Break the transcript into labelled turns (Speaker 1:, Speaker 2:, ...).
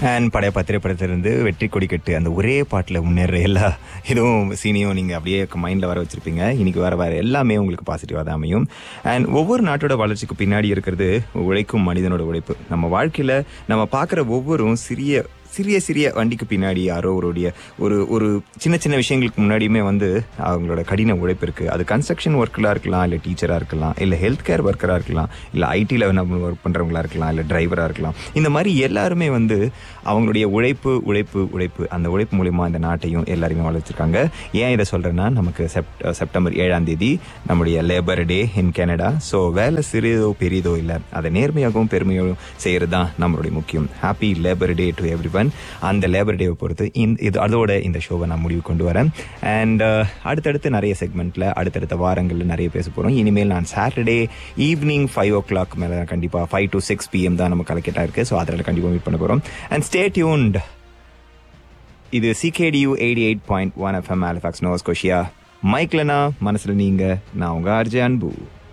Speaker 1: and Padayappa திரைப்படத்திலிருந்து வெற்றி கொடி கட்டு அந்த ஒரே பாட்டில் முன்னேற எல்லா இதுவும் சீனியும் நீங்கள் அப்படியே மைண்டில் வர வச்சிருப்பீங்க இன்னைக்கு வர வர எல்லாமே உங்களுக்கு பாசிட்டிவாக தான் அமையும் அண்ட் ஒவ்வொரு நாட்டோட வளர்ச்சிக்கு பின்னாடி இருக்கிறது உழைக்கும் மனிதனோட உழைப்பு நம்ம வாழ்க்கையில் நம்ம பார்க்குற ஒவ்வொரும் சிறிய சிறிய சிறிய வண்டிக்கு பின்னாடி யாரோ ஒருடைய ஒரு ஒரு சின்ன சின்ன விஷயங்களுக்கு முன்னாடியுமே வந்து அவங்களோட கடின உழைப்பு இருக்குது அது கன்ஸ்ட்ரக்ஷன் ஒர்க்கலாக இருக்கலாம் இல்லை டீச்சராக இருக்கலாம் இல்லை ஹெல்த் கேர் ஒர்க்கராக இருக்கலாம் இல்லை ஐடியில் நம்ம ஒர்க் பண்ணுறவங்களா இருக்கலாம் இல்லை டிரைவராக இருக்கலாம் இந்த மாதிரி எல்லாருமே வந்து அவங்களுடைய உழைப்பு உழைப்பு உழைப்பு அந்த உழைப்பு மூலிமா இந்த நாட்டையும் எல்லாருமே வளர்ச்சிருக்காங்க ஏன் இதை சொல்கிறேன்னா நமக்கு செப்ட் செப்டம்பர் ஏழாம் தேதி நம்முடைய labour day in Canada so வேலை சிறியதோ பெரியதோ இல்லை அதை நேர்மையாகவும் பெருமையாகவும் செய்கிறது தான் நம்மளுடைய முக்கியம் happy labour day to everyone அந்த லேபர் டேவை பொறுத்து இந்த இது அதோட இந்த ஷோவை நான் முடிவு கொண்டு வரேன் அண்ட் அடுத்தடுத்து நிறைய செக்மெண்ட்டில் அடுத்தடுத்த வாரங்களில் நிறைய பேச போகிறோம் இனிமேல் நான் Saturday evening five o'clock மேலே கண்டிப்பாக ஃபைவ் டு சிக்ஸ் பிஎம் தான் நம்ம கலெக்டாக இருக்குது ஸோ அதில் கண்டிப்பாக மீட் பண்ண போகிறோம் அண்ட் ஸ்டே டியூன்ட் இது CKDU eighty eight point one FM Halifax Nova கோஷியா மைக்லனா மனசில் நீங்கள் நான் உங்கள் ஆர்ஜே அன்பு